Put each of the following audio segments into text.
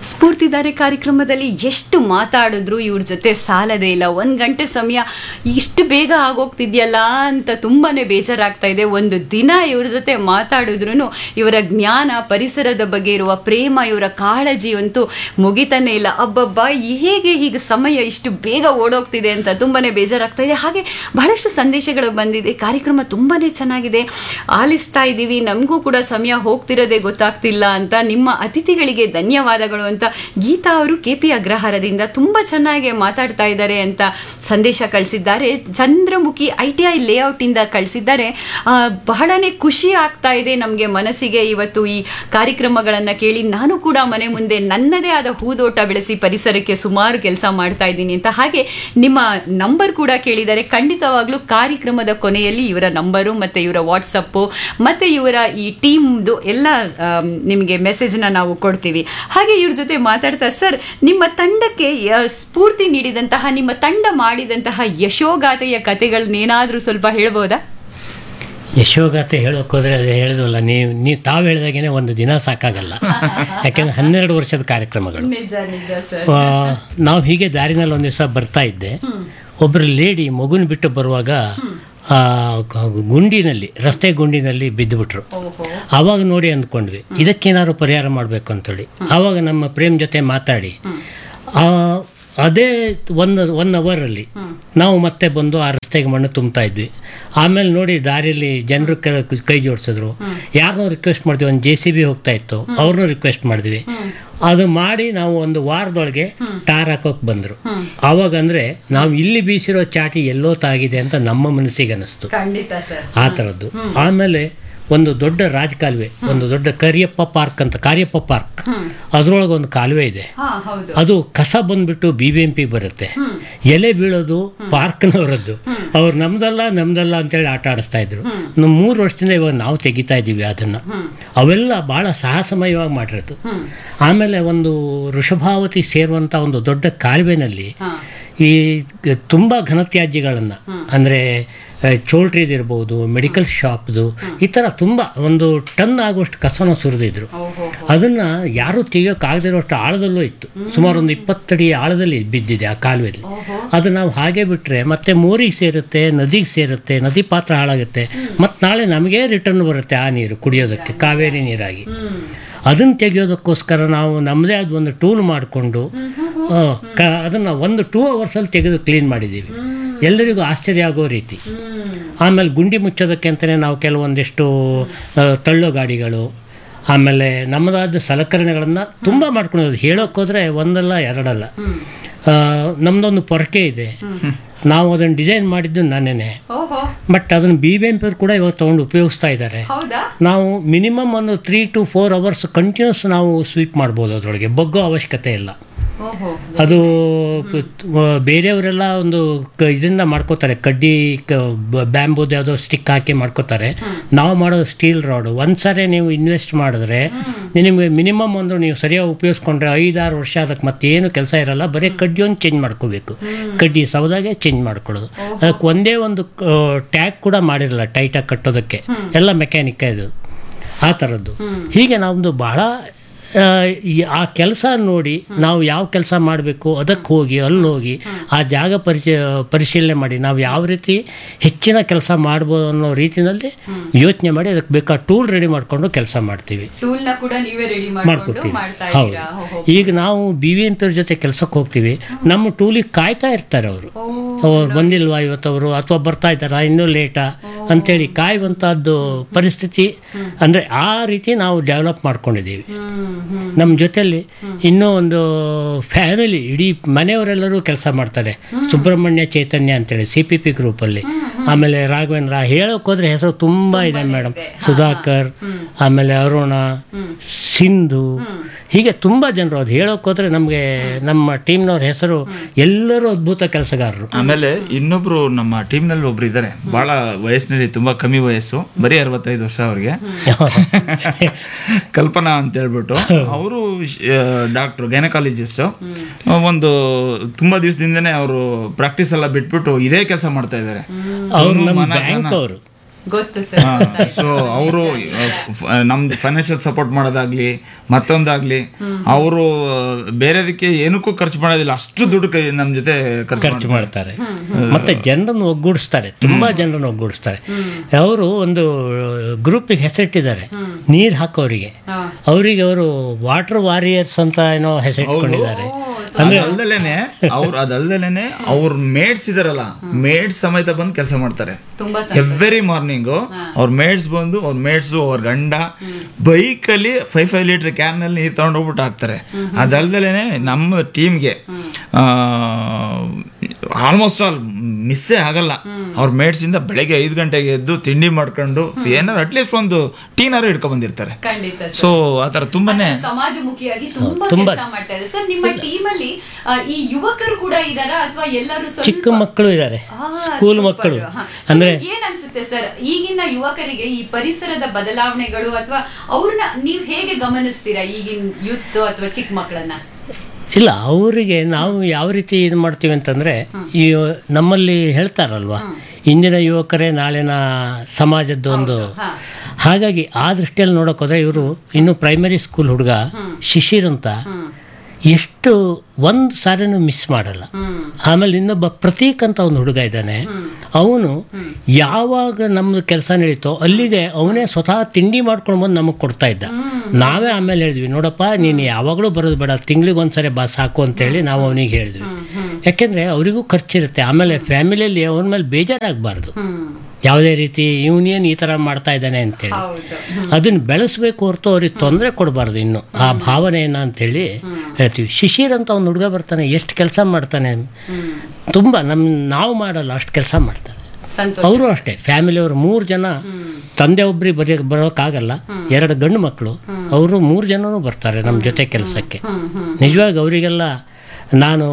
ಸ್ಫೂರ್ತಿದಾರೆ ಕಾರ್ಯಕ್ರಮದಲ್ಲಿ ಎಷ್ಟು ಮಾತಾಡಿದ್ರು ಇವ್ರ ಜೊತೆ ಸಾಲದೇ ಇಲ್ಲ ಒಂದ್ ಗಂಟೆ ಸಮಯ ಇಷ್ಟು ಬೇಗ ಆಗೋಗ್ತಿದ್ಯಲ್ಲ ಅಂತ ತುಂಬಾನೇ ಬೇಜಾರಾಗ್ತಾ ಇದೆ ಒಂದು ದಿನ ಇವ್ರ ಜೊತೆ ಮಾತಾಡಿದ್ರು ಇವರ ಜ್ಞಾನ ಪರಿಸರದ ಬಗ್ಗೆ ಇರುವ ಪ್ರೇಮ ಇವರ ಕಾಳಜಿ ಅಂತೂ ಮುಗಿತಾನೆ ಇಲ್ಲ ಅಬ್ಬಬ್ಬ ಹೇಗೆ ಹೀಗೆ ಸಮಯ ಇಷ್ಟು ಬೇಗ ಓಡೋಗ್ತಿದೆ ಅಂತ ತುಂಬಾನೇ ಬೇಜಾರಾಗ್ತಾ ಇದೆ ಹಾಗೆ ಬಹಳಷ್ಟು ಸಂದೇಶಗಳು ಬಂದಿದೆ ಕಾರ್ಯಕ್ರಮ ತುಂಬಾನೇ ಚೆನ್ನಾಗಿದೆ ಆಲಿಸ್ತಾ ಇದ್ದೀವಿ ನಮಗೂ ಕೂಡ ಸಮಯ ಹೋಗ್ತಿರೋದೇ ಗೊತ್ತಾಗ್ತಿಲ್ಲ ಅಂತ ನಿಮ್ಮ ಅತಿಥಿಗಳಿಗೆ ಧನ್ಯವಾದಗಳು ಅಂತ ಗೀತಾ ಅವರು ಕೆ ಪಿ ಅಗ್ರಹಾರದಿಂದ ತುಂಬಾ ಚೆನ್ನಾಗಿ ಮಾತಾಡ್ತಾ ಇದ್ದಾರೆ ಅಂತ ಸಂದೇಶ ಕಳಿಸಿದ್ದಾರೆ Chandramukhi I T I layout ಇಂದ ಕಳಿಸಿದ್ದಾರೆ ಆ, ಬಹಳನೇ ಖುಷಿ ಆಗ್ತಾ ಇದೆ ನಮಗೆ ಮನಸ್ಸಿಗೆ ಇವತ್ತು ಈ ಕಾರ್ಯಕ್ರಮಗಳನ್ನ ಕೇಳಿ ನಾನು ಕೂಡ ಮನೆ ಮುಂದೆ ನನ್ನದೇ ಆದ ಹೂದೋಟ ಬೆಳೆಸಿ ಪರಿಸರಕ್ಕೆ ಸುಮಾರು ಕೆಲಸ ಮಾಡ್ತಾ ಇದ್ದೀನಿ ಅಂತ ಹಾಗೆ ನಿಮ್ಮ ನಂಬರ್ ಕೂಡ ಕೇಳಿದ್ದಾರೆ ಖಂಡಿತವಾಗ್ಲೂ ಕಾರ್ಯಕ್ರಮದ ಕೊನೆಯಲ್ಲಿ ಇವರ ನಂಬರು ಮತ್ತೆ ಇವರ ವಾಟ್ಸಪ್ಪು ಮತ್ತೆ ಇವರ ಈ ಟೀಮ್ದು ಎಲ್ಲ ಆಮ್, ನಿಮಗೆ ಮೆಸೇಜ್ನ ನಾವು ಕೊಡ್ತೀವಿ ಹಾಗೆ ಇವ್ರ ಜೊತೆ ಮಾತಾಡ್ತಾ ಸರ್ ನಿಮ್ಮ ತಂಡಕ್ಕೆ ಯ- ಸ್ಫೂರ್ತಿ ನೀಡಿದಂತಹ ನಿಮ್ಮ ತಂಡ ಮಾಡಿದಂತಹ ಯಶೋಗಾಥೆಯ ಕಥೆಗಳನ್ನೇನಾದ್ರೂ ಸ್ವಲ್ಪ ಹೇಳ್ಬೋದಾ ಯಶೋಗಾಥೆ ಹೇಳೋಕೆ ಹೋದರೆ ಅದು ಹೇಳಿದ್ವಲ್ಲ ನೀವು ನೀವು ತಾವು ಹೇಳಿದಾಗೇನೆ ಒಂದು ದಿನ ಸಾಕಾಗಲ್ಲ ಯಾಕೆಂದ್ರೆ ಹನ್ನೆರಡು ವರ್ಷದ ಕಾರ್ಯಕ್ರಮಗಳು ನಿಜ ನಿಜ ಸರ್ ಆ, ನಾವು ಹೀಗೆ ದಾರಿನಲ್ಲಿ ಒಂದು ದಿವಸ ಬರ್ತಾ ಇದ್ದೆ ಒಬ್ಬರು ಲೇಡಿ ಮಗುನ ಬಿಟ್ಟು ಬರುವಾಗ ಆ, ಗ- ಗುಂಡಿನಲ್ಲಿ ರಸ್ತೆ ಗುಂಡಿನಲ್ಲಿ ಬಿದ್ದುಬಿಟ್ರು ಓಹೋ ಆವಾಗ ನೋಡಿ ಅಂದ್ಕೊಂಡ್ವಿ ಇದಕ್ಕೇನಾದ್ರು ಪರಿಹಾರ ಮಾಡಬೇಕು ಅಂತೇಳಿ ಆವಾಗ ನಮ್ಮ ಪ್ರೇಮ್ ಜೊತೆ ಮಾತಾಡಿ ಆ, ಅದೇ ಒನ್ ಒನ್ ಅವರಲ್ಲಿ ನಾವು ಮತ್ತೆ ಬಂದು ಆ ರಸ್ತೆಗೆ ಮಣ್ಣು ತುಂಬ್ತಾ ಇದ್ವಿ ಆಮೇಲೆ ನೋಡಿ ದಾರಿಯಲ್ಲಿ ಜನರು ಕೈ ಜೋಡಿಸಿದ್ರು ಯಾರನ್ನೋ ರಿಕ್ವೆಸ್ಟ್ ಮಾಡಿದ್ವಿ ಒಂದು ಜೆ ಸಿ ಬಿ ಹೋಗ್ತಾ ಇತ್ತು ಅವ್ರನ್ನೂ ರಿಕ್ವೆಸ್ಟ್ ಮಾಡಿದ್ವಿ ಅದು ಮಾಡಿ ನಾವು ಒಂದು ವಾರದೊಳಗೆ ಟಾರ್ ಹಾಕೋಕೆ ಬಂದರು ಆವಾಗ ಅಂದರೆ ನಾವು ಇಲ್ಲಿ ಬೀಸಿರೋ ಚಾಟಿ ಎಲ್ಲೋ ತಾಗಿದೆ ಅಂತ ನಮ್ಮ ಮನಸ್ಸಿಗೆ ಅನ್ನಿಸ್ತು ಖಂಡಿತ ಸರ್ ಆ ಥರದ್ದು ಆಮೇಲೆ ಒಂದು ದೊಡ್ಡ ರಾಜಕಾಲುವೆ ಒಂದು ದೊಡ್ಡ ಕರಿಯಪ್ಪ ಪಾರ್ಕ್ ಅಂತ ಕಾರ್ಯಪ್ಪ ಪಾರ್ಕ್ ಅದ್ರೊಳಗೆ ಒಂದು ಕಾಲುವೆ ಇದೆ ಹಾ ಹೌದು ಅದು ಕಸ ಬಂದ್ಬಿಟ್ಟು ಬಿ ಬಿ ಎಂ ಪಿ ಬರುತ್ತೆ ಎಲೆ ಬೀಳೋದು ಪಾರ್ಕ್ನವರದ್ದು ಅವ್ರು ನಮ್ದಲ್ಲ ನಮ್ದಲ್ಲ ಅಂತೇಳಿ ಆಟ ಆಡಿಸ್ತಾ ಇದ್ರು ನಮ್ಮ ಮೂರು ವರ್ಷದಿಂದ ಇವಾಗ ನಾವು ತೆಗಿತಾ ಇದ್ದೀವಿ ಅದನ್ನ ಅವೆಲ್ಲ ಬಹಳ ಸಾಹಸಮಯವಾಗಿ ಮಾಡಿರೋದು ಆಮೇಲೆ ಒಂದು ವೃಷಭಾವತಿ ಸೇರುವಂತ ಒಂದು ದೊಡ್ಡ ಕಾಲುವೆನಲ್ಲಿ ಹಾ ಈ ಗ- ತುಂಬಾ ಘನತ್ಯಾಜ್ಯಗಳನ್ನು ಅಂದರೆ ಚೋಲ್ಟ್ರಿದಿರ್ಬೋದು ಮೆಡಿಕಲ್ ಶಾಪ್ದು ಈ ಥರ ತುಂಬ ಒಂದು ಟನ್ ಆಗುವಷ್ಟು ಕಸನ ಸುರಿದಿದ್ರು ಓಹೋ ಅದನ್ನ ಯಾರೂ ತೆಗಿಯೋಕ್ಕಾಗದಿರೋಷ್ಟು ಆಳದಲ್ಲೂ ಇತ್ತು ಸುಮಾರು ಒಂದು ಇಪ್ಪತ್ತಡಿ ಆಳದಲ್ಲಿ ಬಿದ್ದಿದೆ ಆ ಕಾಲುವೆಯಲ್ಲಿ ಓಹೋ ಅದು ನಾವು ಹಾಗೆ ಬಿಟ್ಟರೆ ಮತ್ತೆ ಮೋರಿಗೆ ಸೇರುತ್ತೆ ನದಿಗೆ ಸೇರುತ್ತೆ ನದಿ ಪಾತ್ರ ಹಾಳಾಗುತ್ತೆ ಮತ್ತು ನಾಳೆ ನಮಗೇ ರಿಟರ್ನ್ ಬರುತ್ತೆ ಆ ನೀರು ಕುಡಿಯೋದಕ್ಕೆ ಕಾವೇರಿ ನೀರಾಗಿ ಹ್ಮ್ ಅದನ್ನು ತೆಗೆಯೋದಕ್ಕೋಸ್ಕರ ನಾವು ನಮ್ಮದೇ ಆದ ಒಂದು ಟೂಲ್ ಮಾಡಿಕೊಂಡು ಅದನ್ನು ಒಂದು ಟೂ ಅವರ್ಸಲ್ಲಿ ತೆಗೆದು ಕ್ಲೀನ್ ಮಾಡಿದ್ದೀವಿ ಎಲ್ಲರಿಗೂ ಆಶ್ಚರ್ಯ ಆಗೋ ರೀತಿ ಹ್ಮ್ ಆಮೇಲೆ ಗುಂಡಿ ಮುಚ್ಚೋದಕ್ಕೆ ಅಂತಲೇ ನಾವು ಕೆಲವೊಂದಿಷ್ಟು ಆ, ತಳ್ಳೋ ಗಾಡಿಗಳು ಆಮೇಲೆ ನಮ್ಮದಾದ ಸಲಕರಣೆಗಳನ್ನು ತುಂಬ ಮಾಡ್ಕೊಂಡು ಹೇಳೋಕೆ ಹೋದರೆ ಒಂದಲ್ಲ ಎರಡಲ್ಲ ಆ, ನಮ್ದೊಂದು ಪೊರಕೆ ಇದೆ ನಾವು ಅದನ್ನು ಡಿಸೈನ್ ಮಾಡಿದ್ದು ನಾನೇನೆ ಓಹೋ ಬಟ್ ಅದನ್ನು ಬಿ ಬಿ ಎಂ ಪಿ ಕೂಡ ಇವಾಗ ತೊಗೊಂಡು ಉಪಯೋಗಿಸ್ತಾ ಇದ್ದಾರೆ ಹೌದಾ ನಾವು ಮಿನಿಮಮ್ ಒಂದು three to four hours continuous ನಾವು ಸ್ವೀಪ್ ಮಾಡ್ಬೋದು ಅದರೊಳಗೆ ಬಗ್ಗೋ ಅವಶ್ಯಕತೆ ಇಲ್ಲ ಓಹೋ ಅದು ಪ- ಬೇರೆಯವರೆಲ್ಲ ಒಂದು ಕ- ಇದರಿಂದ ಮಾಡ್ಕೋತಾರೆ ಕಡ್ಡಿ ಬ್ಯಾಂಬೂದ್ ಯಾವುದೋ ಸ್ಟಿಕ್ ಹಾಕಿ ಮಾಡ್ಕೋತಾರೆ ನಾವು ಮಾಡೋದು ಸ್ಟೀಲ್ ರಾಡ್ ಒಂದ್ಸರಿ ನೀವು ಇನ್ವೆಸ್ಟ್ ಮಾಡಿದ್ರೆ ನಿಮಗೆ ಮಿನಿಮಮ್ ಒಂದು ನೀವು ಸರಿಯಾಗಿ ಉಪಯೋಗಿಸ್ಕೊಂಡ್ರೆ ಐದಾರು ವರ್ಷ ಅದಕ್ಕೆ ಮತ್ತೇನು ಕೆಲಸ ಇರಲ್ಲ ಬರೀ ಕಡ್ಡಿ ಒಂದು ಚೇಂಜ್ ಮಾಡ್ಕೋಬೇಕು ಕಡ್ಡಿ ಸೌದಾಗೆ ಚೇಂಜ್ ಮಾಡ್ಕೊಳ್ಳೋದು ಅದಕ್ಕೆ ಒಂದೇ ಒಂದು ಟ್ಯಾಗ್ ಕೂಡ ಮಾಡಿರಲ್ಲ ಟೈಟಾಗಿ ಕಟ್ಟೋದಕ್ಕೆ ಎಲ್ಲ ಮೆಕ್ಯಾನಿಕ್ ಇದು ಆ ಥರದ್ದು ಹೀಗೆ ನಮ್ಮದು ಬಹಳ ಆ, ಈ ಆ ಕೆಲಸ ನೋಡಿ ನಾವು ಯಾವ ಕೆಲಸ ಮಾಡಬೇಕು ಅದಕ್ಕೆ ಹೋಗಿ ಅಲ್ಲಿ ಹೋಗಿ ಆ ಜಾಗ ಪರಿಚಯ ಪರಿಶೀಲನೆ ಮಾಡಿ ನಾವು ಯಾವ ರೀತಿ ಹೆಚ್ಚಿನ ಕೆಲಸ ಮಾಡ್ಬೋದು ಅನ್ನೋ ರೀತಿಯಲ್ಲಿ ಯೋಚನೆ ಮಾಡಿ ಅದಕ್ಕೆ ಬೇಕಾದ ಟೂಲ್ ರೆಡಿ ಮಾಡಿಕೊಂಡು ಕೆಲಸ ಮಾಡ್ತೀವಿ ಟೂಲ್ ನ ಕೂಡ ನೀವೇ ರೆಡಿ ಮಾಡ್ಕೊಂಡು ಮಾಡ್ಕೊತೀವಿ ಮಾಡ್ತಾ ಹೌದು ಇದ್ದೀರಾ ಓಹೋ ಈಗ ನಾವು ಬಿ ವಿ ಎಂ ಪಿ ಅವ್ರ ಜೊತೆ ಕೆಲಸಕ್ಕೆ ಹೋಗ್ತೀವಿ ನಮ್ಮ ಟೂಲಿಗೆ ಕಾಯ್ತಾ ಇರ್ತಾರೆ ಅವರು ಅವ್ರು ಬಂದಿಲ್ವಾ ಇವತ್ತವರು ಅಥವಾ ಬರ್ತಾ ಇದ್ದಾರಾ ಇನ್ನೂ ಲೇಟಾ ಅಂತೇಳಿ ಕಾಯುವಂಥದ್ದು ಪರಿಸ್ಥಿತಿ ಅಂದರೆ ಆ ರೀತಿ ನಾವು ಡೆವಲಪ್ ಮಾಡ್ಕೊಂಡಿದ್ದೀವಿ ಹ್ಮ್ ಹ್ಮ್ ನಮ್ಮ ಜೊತೆಲಿ ಇನ್ನೂ ಒಂದು ಫ್ಯಾಮಿಲಿ ಇಡೀ ಮನೆಯವರೆಲ್ಲರೂ ಕೆಲಸ ಮಾಡ್ತಾರೆ ಸುಬ್ರಹ್ಮಣ್ಯ ಚೈತನ್ಯ ಅಂತೇಳಿ ಸಿ ಪಿ ಪಿ ಗ್ರೂಪಲ್ಲಿ ಆಮೇಲೆ ರಾಘವೇಂದ್ರ ಹೇಳೋಕೆ ಹೋದ್ರೆ ಹೆಸರು ತುಂಬ ಇದೆ ಮೇಡಮ್ ಸುಧಾಕರ್ ಆಮೇಲೆ ಅರುಣ ಸಿಂಧು ಹೀಗೆ ತುಂಬ ಜನರು ಅದು ಹೇಳೋಕೆ ಹೋದ್ರೆ ನಮಗೆ ನಮ್ಮ ಟೀಮ್ನವ್ರ ಹೆಸರು ಎಲ್ಲರೂ ಅದ್ಭುತ ಕೆಲಸಗಾರರು ಆಮೇಲೆ ಇನ್ನೊಬ್ರು ನಮ್ಮ ಟೀಮ್ ನಲ್ಲಿ ಒಬ್ರು ಇದ್ದಾರೆ ಬಹಳ ವಯಸ್ಸಿನಲ್ಲಿ ತುಂಬಾ ಕಮ್ಮಿ ವಯಸ್ಸು ಬರೀ ಅರವತ್ತೈದು ವರ್ಷ ಅವ್ರಿಗೆ ಕಲ್ಪನಾ ಅಂತ ಹೇಳ್ಬಿಟ್ಟು ಅವರು ಡಾಕ್ಟರ್ ಗೈನಕಾಲಜಿಸ್ಟ್ ಒಂದು ತುಂಬಾ ದಿವಸದಿಂದನೇ ಅವರು ಪ್ರಾಕ್ಟೀಸ್ ಎಲ್ಲ ಬಿಟ್ಬಿಟ್ಟು ಇದೇ ಕೆಲಸ ಮಾಡ್ತಾ ಇದ್ದಾರೆ ಅವ್ರು ತನು, ನಮ್ಮ ಮನ, ಬ್ಯಾಂಕ್ ಧನ. ಅವರು ಗೊತ್ತು ಸರ್ ಸೊ ಅವರು ನಮ್ದು ಫೈನಾನ್ಷಿಯಲ್ ಸಪೋರ್ಟ್ ಮಾಡೋದಾಗ್ಲಿ ಮತ್ತೊಂದಾಗ್ಲಿ ಅವರು ಬೇರೆದಕ್ಕೆ ಏನಕ್ಕೂ ಖರ್ಚು ಮಾಡೋದಿಲ್ಲ ಅಷ್ಟು ದುಡ್ಡು ಕೈ ನಮ್ಮ ಜೊತೆ ಖರ್ಚು ಖರ್ಚು ಮಾಡ್ತಾರೆ ಮತ್ತೆ ಜನರನ್ನು ಒಗ್ಗೂಡಿಸ್ತಾರೆ ತುಂಬಾ ಜನರನ್ನು ಒಗ್ಗೂಡಿಸ್ತಾರೆ ಅವರು ಒಂದು ಗ್ರೂಪಿಗೆ ಹೆಸರಿಟ್ಟಿದ್ದಾರೆ ನೀರು ಹಾಕೋರಿಗೆ ಹಾ. ಅವರಿಗೆ ಅವರು ವಾಟರ್ ವಾರಿಯರ್ಸ್ ಅಂತ ಏನೋ ಹೆಸರಿಟ್ಕೊಂಡಿದ್ದಾರೆ ಅದಲ್ದಲೇನೆ ಅವ್ರು ಅದಲ್ದಲೇನೆ ಅವ್ರ ಮೇಡ್ಸ್ ಇದಾರಲ್ಲ ಮೇಡ್ಸ್ ಸಮೇತ ಬಂದು ಕೆಲಸ ಮಾಡ್ತಾರೆ ತುಂಬಾ ಎವ್ರಿ ಮಾರ್ನಿಂಗು ಅವ್ರ ಮೇಡ್ಸ್ ಬಂದು ಅವ್ರ ಮೇಡ್ಸು ಅವ್ರ ಗಂಡ ಬೈಕಲ್ಲಿ ಫೈವ್ ಫೈವ್ ಲೀಟರ್ ಕ್ಯಾನಲ್ಲಿ ನೀರು ತಗೊಂಡು ಹೋಗ್ಬಿಟ್ಟು ಹಾಕ್ತಾರೆ ಅದಲ್ದಲೇನೆ ನಮ್ಮ ಟೀಮ್ಗೆ ಆಲ್ಮೋಸ್ಟ್ ಆಲ್ ಮಿಸ್ಸೇ ಆಗಲ್ಲ ಅವ್ರ ಮೇಡ್ಸ್ ಇಂದ ಬೆಳಗ್ಗೆ ಐದು ಗಂಟೆಗೆ ಎದ್ದು ತಿಂಡಿ ಮಾಡ್ಕೊಂಡು ಏನಾದ್ರು ಅಟ್ಲೀಸ್ಟ್ ಒಂದು ಟೀನಾರು ಇಟ್ಕೊಂಡ್ ಬಂದಿರ್ತಾರೆ ಖಂಡಿತ ಸರ್ ಸೊ ಆತರ ತುಂಬಾನೇ ಸಮಾಜಮುಖಿಯಾಗಿ ತುಂಬಾ ತುಂಬಾ. ಕೆಲಸ ಮಾಡ್ತಾ ಇದೆ ಸರ್ ನಿಮ್ಮ ಟೀಮ್ ಅಲ್ಲಿ ಆ, ಈ ಯುವಕರು ಕೂಡ ಇದಾರ ಅಥವಾ ಎಲ್ಲರೂ ಸ್ವಲ್ಪ ಚಿಕ್ಕ ಮಕ್ಕಳು ಇದ್ದಾರೆ ಆ, ಸ್ಕೂಲ್ super. ಮಕ್ಕಳು ಹಾ. So, ಅಂದ್ರೆ ನಿಮ್ಗೆ ಏನ್ ಅನ್ಸುತ್ತೆ ಸರ್ ಈಗಿನ ಯುವಕರಿಗೆ ಈ ಪರಿಸರದ ಬದಲಾವಣೆಗಳು ಅಥವಾ ಅವ್ರನ್ನ ನೀವ್ ಹೇಗೆ ಗಮನಿಸ್ತೀರಾ ಈಗಿನ ಯೂತ್ ಅಥವಾ ಚಿಕ್ಕ ಮಕ್ಕಳನ್ನ ಇಲ್ಲ ಅವರಿಗೆ ನಾವು ಯಾವ ರೀತಿ ಇದು ಮಾಡ್ತೀವಿ ಅಂತಂದರೆ ಈ ನಮ್ಮಲ್ಲಿ ಹೇಳ್ತಾರಲ್ವಾ ಇಂದಿನ ಯುವಕರೇ ನಾಳಿನ ಸಮಾಜದ ಒಂದು ಹಾ. ಹಾಗಾಗಿ ಆ ದೃಷ್ಟಿಯಲ್ಲಿ ನೋಡೋಕೆ ಹೋದ್ರೆ ಇವರು ಇನ್ನು ಪ್ರೈಮರಿ ಸ್ಕೂಲ್ ಹುಡುಗ ಶಿಶಿರ್ ಅಂತ ಎಷ್ಟು ಒಂದು ಸಾರಿನೂ ಮಿಸ್ ಮಾಡಲ್ಲ ಹ್ಮ್ ಆಮೇಲೆ ಇನ್ನೊಬ್ಬ ಪ್ರತೀಕ್ ಅಂತ ಒಂದು ಹುಡುಗ ಇದ್ದಾನೆ ಅವನು ಯಾವಾಗ ನಮ್ದು ಕೆಲಸ ನಡೀತೋ ಅಲ್ಲಿಗೆ ಅವನೇ ಸ್ವತಃ ತಿಂಡಿ ಮಾಡ್ಕೊಂಡು ಬಂದು ನಮಗೆ ಕೊಡ್ತಾ ಇದ್ದ ನಾವೇ ಆಮೇಲೆ ಹೇಳಿದ್ವಿ ನೋಡಪ್ಪ ನೀನು ಯಾವಾಗಲೂ ಬರೋದು ಬೇಡ ತಿಂಗ್ಳಿಗೆ ಒಂದ್ಸರಿ ಬಾ ಸಾಕು ಅಂತೇಳಿ ನಾವು ಅವನಿಗೆ ಹೇಳಿದ್ವಿ ಯಾಕೆಂದ್ರೆ ಅವರಿಗೂ ಖರ್ಚಿರುತ್ತೆ ಆಮೇಲೆ ಫ್ಯಾಮಿಲಿಯಲ್ಲಿ ಅವನ ಮೇಲೆ ಬೇಜಾರಾಗಬಾರ್ದು ಹ್ಮ್ ಯಾವುದೇ ರೀತಿ ಇವನೇನು ಈ ಥರ ಮಾಡ್ತಾ ಇದ್ದಾನೆ ಅಂತೇಳಿ ಹೌದು ಅದನ್ನ ಬೆಳೆಸ್ಬೇಕು ಹೊರತು ಅವ್ರಿಗೆ ತೊಂದರೆ ಕೊಡಬಾರ್ದು ಇನ್ನು ಆ ಭಾವನೆಯನ್ನ ಅಂತೇಳಿ ಹೇಳ್ತೀವಿ ಶಿಶಿರ್ ಅಂತ ಒಂದು ಹುಡುಗ ಬರ್ತಾನೆ ಎಷ್ಟು ಕೆಲಸ ಮಾಡ್ತಾನೆ ಹ್ಮ್ ತುಂಬ ನಮ್ಮ ನಾವು ಮಾಡಲ್ಲ ಅಷ್ಟು ಕೆಲಸ ಮಾಡ್ತಾರೆ ಸಂತೋಷ ಅವರು ಅಷ್ಟೇ ಫ್ಯಾಮಿಲಿಯವರು ಮೂರು ಜನ ತಂದೆ ಒಬ್ರಿಗೆ ಬರೀ ಬರೋಕ್ಕಾಗಲ್ಲ ಎರಡು ಗಂಡು ಮಕ್ಕಳು ಅವರು ಮೂರು ಜನನೂ ಬರ್ತಾರೆ ನಮ್ಮ ಜೊತೆ ಕೆಲಸಕ್ಕೆ ಹ್ಮ್ ಹ್ಮ್ ನಿಜವಾಗಿ ಅವರಿಗೆಲ್ಲ ನಾನು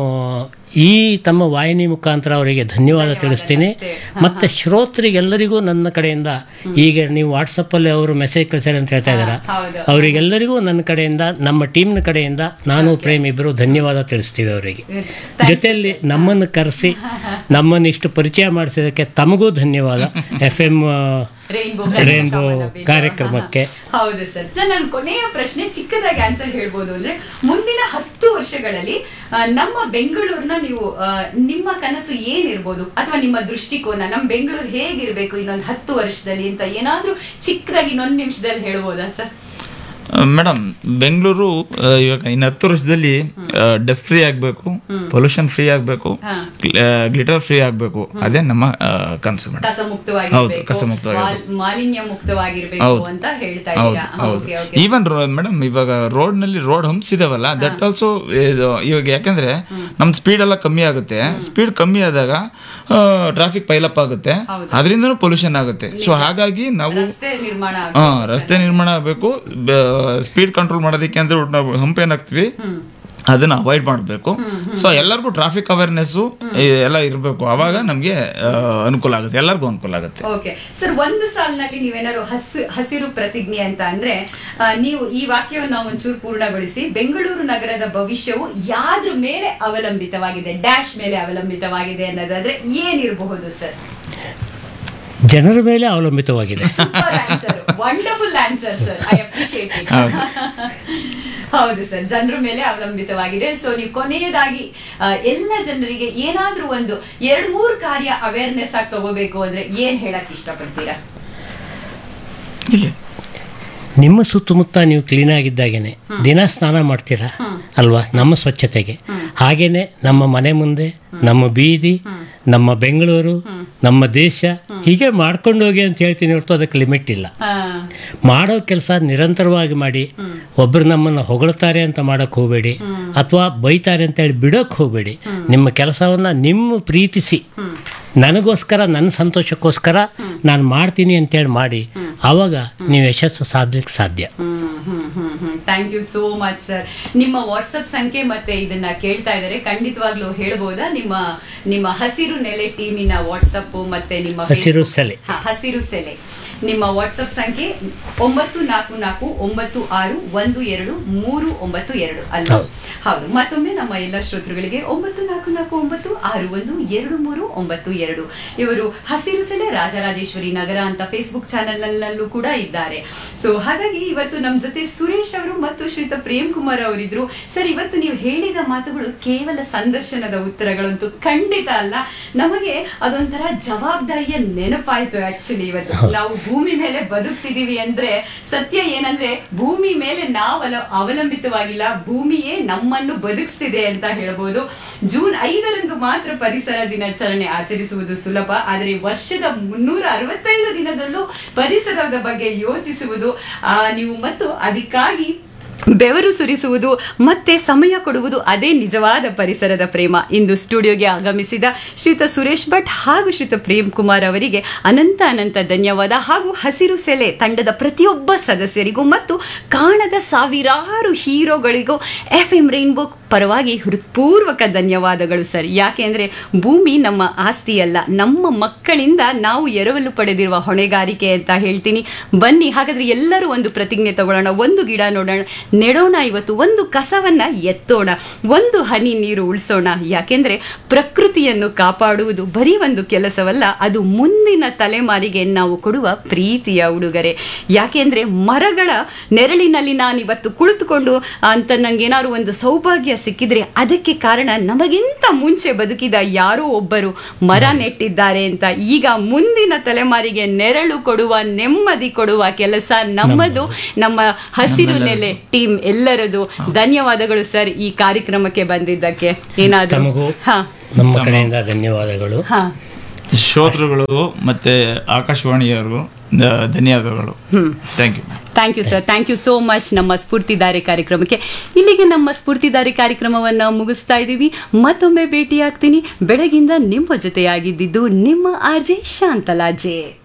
ಈ ತಮ್ಮ ವಾಹಿನಿ ಮುಖಾಂತರ ಅವರಿಗೆ ಧನ್ಯವಾದ ತಿಳಿಸ್ತೀನಿ ಮತ್ತೆ ಶ್ರೋತರಿಗೆಲ್ಲರಿಗೂ ನನ್ನ ಕಡೆಯಿಂದ ಈಗ ನೀವು ವಾಟ್ಸಪ್ಪಲ್ಲಿ ಅವರು ಮೆಸೇಜ್ ಕಳಿಸ್ಯಾರ ಅಂತ ಹೇಳ್ತಾ ಇದ್ದಾರೆ ಹೌದು ಅವರಿಗೆಲ್ಲರಿಗೂ ನನ್ನ ಕಡೆಯಿಂದ ನಮ್ಮ ಟೀಮ್ನ ಕಡೆಯಿಂದ ನಾನು ಪ್ರೇಮ್ ಇಬ್ಬರು ಧನ್ಯವಾದ ತಿಳಿಸ್ತೀವಿ ಅವರಿಗೆ ಜೊತೆಯಲ್ಲಿ ನಮ್ಮನ್ನು ಕರೆಸಿ ನಮ್ಮನ್ನು ಇಷ್ಟು ಪರಿಚಯ ಮಾಡಿಸಿದ್ದಕ್ಕೆ ತಮಗೂ ಧನ್ಯವಾದ ಎಫ್ ಎಂ ರೈನ್ಬೋ ರೇನ್ಬೋ ಕಾರ್ಯಕ್ರಮಕ್ಕೆ ಹೌದು ಸರ್ ಸರ್ ನನ್ನ ಕೊನೆಯ ಪ್ರಶ್ನೆ ಚಿಕ್ಕದಾಗಿ ಆನ್ಸರ್ ಹೇಳ್ಬೋದು ಅಂದ್ರೆ ಮುಂದಿನ ಹತ್ತು ವರ್ಷಗಳಲ್ಲಿ ಆ, ನಮ್ಮ ಬೆಂಗಳೂರಿನ ನೀವು ಆ, ನಿಮ್ಮ ಕನಸು ಏನಿರ್ಬೋದು ಅಥವಾ ನಿಮ್ಮ ದೃಷ್ಟಿಕೋನ ನಮ್ಮ ಬೆಂಗಳೂರು ಹೇಗಿರ್ಬೇಕು ಇನ್ನೊಂದು ಹತ್ತು ವರ್ಷದಲ್ಲಿ ಅಂತ ಏನಾದ್ರೂ ಚಿಕ್ಕದಾಗಿ ಇನ್ನೊಂದು ನಿಮಿಷದಲ್ಲಿ ಹೇಳ್ಬೋದಾ ಸರ್ ಮೇಡಮ್ ಬೆಂಗಳೂರು ಆ, ಇವಾಗ ಇನ್ನು ಹತ್ತು ವರ್ಷದಲ್ಲಿ ಡಸ್ಟ್ ಫ್ರೀ ಆಗಬೇಕು ಪೊಲ್ಯೂಷನ್ ಫ್ರೀ ಆಗಬೇಕು ಹಾ. ಗ್ಲಿಟರ್ ಫ್ರೀ ಆಗಬೇಕು ಅದೇ ನಮ್ಮ ಆ, ಕನಸು ಮೇಡಮ್ ಕಸ ಹೌದು, ಮುಕ್ತವಾಗಿರ್ಬೇಕು ಕಸ ಮುಕ್ತವಾಗಿರ್ಬೇಕು. ಮಾಲ್- ಮಾಲಿನ್ಯ ಮುಕ್ತವಾಗಿರ್ಬೇಕು ಹೌದು. ಅಂತ ಹೇಳ್ತಾ ಹೌದು ಇದ್ದೀರಾ ಹೌದು ಓಕೆ ಓಕೆ ಈವನ್ ಮೇಡಮ್ ಇವಾಗ ರೋಡ್ ನಲ್ಲಿ ರೋಡ್ ಹಂಪ್ಸ್ ಇದಾವಲ್ಲ ದಟ್ ಆಲ್ಸೋ ಇವಾಗ ಯಾಕಂದ್ರೆ ನಮ್ ಸ್ಪೀಡ್ ಎಲ್ಲ ಕಮ್ಮಿ ಆಗುತ್ತೆ ಸ್ಪೀಡ್ ಕಮ್ಮಿ ಆದಾಗ ಟ್ರಾಫಿಕ್ ಪೈಲಪ್ ಆಗುತ್ತೆ ಅದರಿಂದನೂ ಪೊಲ್ಯೂಷನ್ ಆಗುತ್ತೆ ಸೊ ಹಾಗಾಗಿ ನಾವು ರಸ್ತೆ ನಿರ್ಮಾಣ ಹಾ ರಸ್ತೆ ನಿರ್ಮಾಣ ಆಗಬೇಕು ಸ್ಪೀಡ್ ಕಂಟ್ರೋಲ್ ಮಾಡೋದಕ್ಕೆ ಅಂದ್ರೆ ನಾವು ಹಂಪ್ ಏನಾಗ್ತೀವಿ ಅದನ್ನ ಅವಾಯ್ಡ್ ಮಾಡಬೇಕು ಸೊ ಎಲ್ಲರಿಗೂ ಟ್ರಾಫಿಕ್ ಅವೇರ್ನೆಸ್ ಎಲ್ಲ ಇರಬೇಕು ಅವಾಗ ನಮಗೆ ಅನುಕೂಲ ಆಗುತ್ತೆ ಎಲ್ಲರಿಗೂ ಅನುಕೂಲ ಆಗುತ್ತೆ ಓಕೆ ಸರ್ ಒಂದು ಸಾಲಿನಲ್ಲಿ ನೀವೇನಾದ್ರು ಹಸು ಹಸಿರು ಪ್ರತಿಜ್ಞೆ ಅಂತ ಅಂದ್ರೆ ಆ, ನೀವು ಈ ವಾಕ್ಯವನ್ನು ಒಂಚೂರು ಪೂರ್ಣಗೊಳಿಸಿ ಬೆಂಗಳೂರು ನಗರದ ಭವಿಷ್ಯವು ಯಾದ್ರ ಮೇಲೆ ಅವಲಂಬಿತವಾಗಿದೆ ಡ್ಯಾಶ್ ಮೇಲೆ ಅವಲಂಬಿತವಾಗಿದೆ ಅನ್ನೋದಾದ್ರೆ ಏನಿರಬಹುದು ಸರ್ ಜನರ ಮೇಲೆ ಅವಲಂಬಿತವಾಗಿದೆ super answer wonderful answer sir I appreciate it ಹೌದು ಸರ್ ಜನರ ಮೇಲೆ ಅವಲಂಬಿತವಾಗಿದೆ ಸೊ ನೀವು ಕೊನೆಯದಾಗಿ ಆ, ಎಲ್ಲ ಜನರಿಗೆ ಏನಾದ್ರೂ ಒಂದು ಎರಡ್ ಮೂರು ಕಾರ್ಯ ಅವೇರ್ನೆಸ್ ಆಗಿ ತಗೋಬೇಕು ಅಂದ್ರೆ ಏನ್ ಹೇಳಕ್ ಇಷ್ಟಪಡ್ತೀರಾ ಇಲ್ಲಿ ನಿಮ್ಮ ಸುತ್ತಮುತ್ತ ನೀವು ಕ್ಲೀನ್ ಆಗಿದ್ದಾಗೇನೆ ದಿನ ಸ್ನಾನ ಮಾಡ್ತೀರಾ ಅಲ್ವಾ ನಮ್ಮ ಸ್ವಚ್ಛತೆಗೆ ಹಾಗೇನೆ ನಮ್ಮ ಮನೆ ಮುಂದೆ ನಮ್ಮ ಬೀದಿ ನಮ್ಮ ಬೆಂಗಳೂರು ನಮ್ಮ ದೇಶ ಹೀಗೆ ಮಾಡ್ಕೊಂಡು ಹೋಗಿ ಅಂತ ಹೇಳ್ತೀನಿ ಹೊರತು ಅದಕ್ಕೆ ಲಿಮಿಟ್ ಇಲ್ಲ ಹಾ ಮಾಡೋ ಕೆಲಸ ನಿರಂತರವಾಗಿ ಮಾಡಿ ಒಬ್ರು ನಮ್ಮನ್ನು ಹೊಗಳ್ತಾರೆ ಅಂತ ಮಾಡಕ್ ಹೋಗಬೇಡಿ ಅಥವಾ ಬೈತಾರೆ ಅಂತ ಹೇಳಿ ಬಿಡೋಕ್ ಹೋಗಬೇಡಿ ನಿಮ್ಮ ಕೆಲಸವನ್ನ ನಿಮ್ಮ ಪ್ರೀತಿಸಿ ನನಗೋಸ್ಕರ ನನ್ನ ಸಂತೋಷಕ್ಕೋಸ್ಕರ ನಾನು ಮಾಡ್ತೀನಿ ಅಂತೇಳಿ ಮಾಡಿ ಆವಾಗ ನೀವು ಯಶಸ್ಸು ಸಾಧಲಿಕ್ಕೆ ಸಾಧ್ಯ ಹ್ಮ್ ಹ್ಮ್ ಹ್ಮ್ ಹ್ಮ್ thank you so much sir ನಿಮ್ಮ ವಾಟ್ಸಪ್ ಸಂಖ್ಯೆ ಮತ್ತೆ ಇದನ್ನ ಕೇಳ್ತಾ ಇದ್ದಾರೆ ಖಂಡಿತವಾಗ್ಲೂ ಹೇಳ್ಬೋದಾ ನಿಮ್ಮ ನಿಮ್ಮ ಹಸಿರು ನೆಲೆ ಟೀಮಿನ ವಾಟ್ಸಪ್ ಮತ್ತೆ ನಿಮ್ಮ ಹಸಿರು Facebook- ಸೆಲೆ. ಹಾ, ಹಸಿರು ಸೆಲೆ ನಿಮ್ಮ ವಾಟ್ಸಪ್ ಸಂಖ್ಯೆ ಒಂಬತ್ತು ನಾಲ್ಕು ನಾಲ್ಕು ಒಂಬತ್ತು ಆರು ಒಂದು ಎರಡು ಮೂರು ಒಂಬತ್ತು ಎರಡು ಅಲ್ವಾ ಹೌದು. ಹೌದು ಮತ್ತೊಮ್ಮೆ ನಮ್ಮ ಎಲ್ಲ ಶ್ರೋತೃಗಳಿಗೆ ಒಂಬತ್ತು ನಾಲ್ಕು ನಾಲ್ಕು ಒಂಬತ್ತು ಆರು ಒಂದು ಎರಡು ಮೂರು ಒಂಬತ್ತು ಎರಡು ಇವರು ಹಸಿರು ಸೆಲೆ ರಾಜರಾಜೇಶ್ವರಿ ನಗರ ಅಂತ ಫೇಸ್ಬುಕ್ ಚಾನೆಲ್ ನಲ್ಲೂ ಕೂಡ ಇದ್ದಾರೆ ಸೊ ಹಾಗಾಗಿ ಇವತ್ತು ನಮ್ಮ ಜೊತೆ ಸುರೇಶ್ ಅವರು ಮತ್ತು ಶ್ರೀತ ಪ್ರೇಮ್ ಕುಮಾರ್ ಅವರಿದ್ರು ಸರ್ ಇವತ್ತು ನೀವು ಹೇಳಿದ ಮಾತುಗಳು ಕೇವಲ ಸಂದರ್ಶನದ ಉತ್ತರಗಳಂತೂ ಖಂಡಿತ ಅಲ್ಲ ನಮಗೆ ಅದೊಂಥರ ಜವಾಬ್ದಾರಿಯ ನೆನಪಾಯ್ತು ಆಕ್ಚುಲಿ ಇವತ್ತು ನಾವು ಭೂಮಿ ಮೇಲೆ ಬದುಕ್ತಿದೀವಿ ಅಂದ್ರೆ ಸತ್ಯ ಏನಂದ್ರೆ ಭೂಮಿ ಮೇಲೆ ನಾವು ಅಲ- ಅವಲಂಬಿತವಾಗಿಲ್ಲ ಭೂಮಿಯೇ ನಮ್ಮನ್ನು ಬದುಕಿಸ್ತಿದೆ ಅಂತ ಹೇಳ್ಬೋದು ಜೂನ್ ಐದರಂದು ಮಾತ್ರ ಪರಿಸರ ದಿನಾಚರಣೆ ಆಚರಿಸುವುದು ಸುಲಭ ಆದರೆ ವರ್ಷದ ಮುನ್ನೂರ ಅರವತ್ತೈದು ದಿನದಲ್ಲೂ ಪರಿಸರದ ಬಗ್ಗೆ ಯೋಚಿಸುವುದು ಆ, ನೀವು ಮತ್ತು ಅದಕ್ಕಾಗಿ ಬೆವರು ಸುರಿಸುವುದು ಮತ್ತೆ ಸಮಯ ಕೊಡುವುದು ಅದೇ ನಿಜವಾದ ಪರಿಸರದ ಪ್ರೇಮ ಇಂದು ಸ್ಟುಡಿಯೋಗೆ ಆಗಮಿಸಿದ ಶ್ರೀತ ಸುರೇಶ್ ಭಟ್ ಹಾಗೂ ಶ್ರೀತ ಪ್ರೇಮ್ ಕುಮಾರ್ ಅವರಿಗೆ ಅನಂತ ಅನಂತ ಧನ್ಯವಾದ ಹಾಗೂ ಹಸಿರು ಸೆಲೆ ತಂಡದ ಪ್ರತಿಯೊಬ್ಬ ಸದಸ್ಯರಿಗೂ ಮತ್ತು ಕಾಣದ ಸಾವಿರಾರು ಹೀರೋಗಳಿಗೂ ಎಫ್ ಎಂ ರೈನ್ಬೋ ಪರವಾಗಿ ಹೃತ್ಪೂರ್ವಕ ಧನ್ಯವಾದಗಳು ಸರ್ ಯಾಕೆಂದ್ರೆ ಭೂಮಿ ನಮ್ಮ ಆಸ್ತಿಯಲ್ಲ ನಮ್ಮ ಮಕ್ಕಳಿಂದ ನಾವು ಎರವಲು ಪಡೆದಿರುವ ಹೊಣೆಗಾರಿಕೆ ಅಂತ ಹೇಳ್ತೀನಿ ಬನ್ನಿ ಹಾಗಾದ್ರೆ ಎಲ್ಲರೂ ಒಂದು ಪ್ರತಿಜ್ಞೆ ತಗೊಳ್ಳೋಣ ಒಂದು ಗಿಡ ನೋಡೋಣ ನೆಡೋಣ ಇವತ್ತು ಒಂದು ಕಸವನ್ನ ಎತ್ತೋಣ ಒಂದು ಹನಿ ನೀರು ಉಳಿಸೋಣ ಯಾಕೆಂದ್ರೆ ಪ್ರಕೃತಿಯನ್ನು ಕಾಪಾಡುವುದು ಬರೀ ಒಂದು ಕೆಲಸವಲ್ಲ ಅದು ಮುಂದಿನ ತಲೆಮಾರಿಗೆ ನಾವು ಕೊಡುವ ಪ್ರೀತಿಯ ಉಡುಗೊರೆ ಯಾಕೆಂದ್ರೆ ಮರಗಳ ನೆರಳಿನಲ್ಲಿ ನಾನು ಇವತ್ತು ಕುಳಿತುಕೊಂಡು ಅಂತ ನಂಗೇನಾದ್ರು ಒಂದು ಸೌಭಾಗ್ಯ ಸಿಕ್ಕಿದ್ರೆ ಅದಕ್ಕೆ ಕಾರಣ ನಮಗಿಂತ ಮುಂಚೆ ಬದುಕಿದ ಯಾರೋ ಒಬ್ಬರು ಮರ ನೆಟ್ಟಿದ್ದಾರೆ ಅಂತ ಈಗ ಮುಂದಿನ ತಲೆಮಾರಿಗೆ ನೆರಳು ಕೊಡುವ ನೆಮ್ಮದಿ ಕೊಡುವ ಕೆಲಸ ನಮ್ಮದು ನಮ್ಮ ಹಸಿರು ನೆಲೆ ಟೀಮ್ ಎಲ್ಲರದು ಧನ್ಯವಾದಗಳು ಸರ್ ಈ ಕಾರ್ಯಕ್ರಮಕ್ಕೆ ಬಂದಿದ್ದಕ್ಕೆ ಏನಾದ್ರು ತಮಗೂ ಹಾ ನಮ್ಮ ಕಡೆಯಿಂದ ಧನ್ಯವಾದಗಳು ಹಾ ಶ್ರೋತೃಗಳಿಗೂ ಮತ್ತೆ ಆಕಾಶವಾಣಿಯವ್ರಿಗೂ ಧ- ಧನ್ಯವಾದಗಳು thank you thank you sir thank you so much ನಮ್ಮ ಸ್ಫೂರ್ತಿದಾರಿ ಕಾರ್ಯಕ್ರಮಕ್ಕೆ ಇಲ್ಲಿಗೆ ನಮ್ಮ ಸ್ಫೂರ್ತಿದಾರಿ ಕಾರ್ಯಕ್ರಮವನ್ನು ಮುಗಿಸ್ತಾ ಇದ್ದೀವಿ ಮತ್ತೊಮ್ಮೆ ಭೇಟಿಯಾಗ್ತೀನಿ ಬೆಳಗಿಂದ ನಿಮ್ಮ ಜೊತೆಯಾಗಿದ್ದಿದ್ದು ನಿಮ್ಮ ಆರ್ ಜೆ ಶಾಂತಲಾ ಜೆ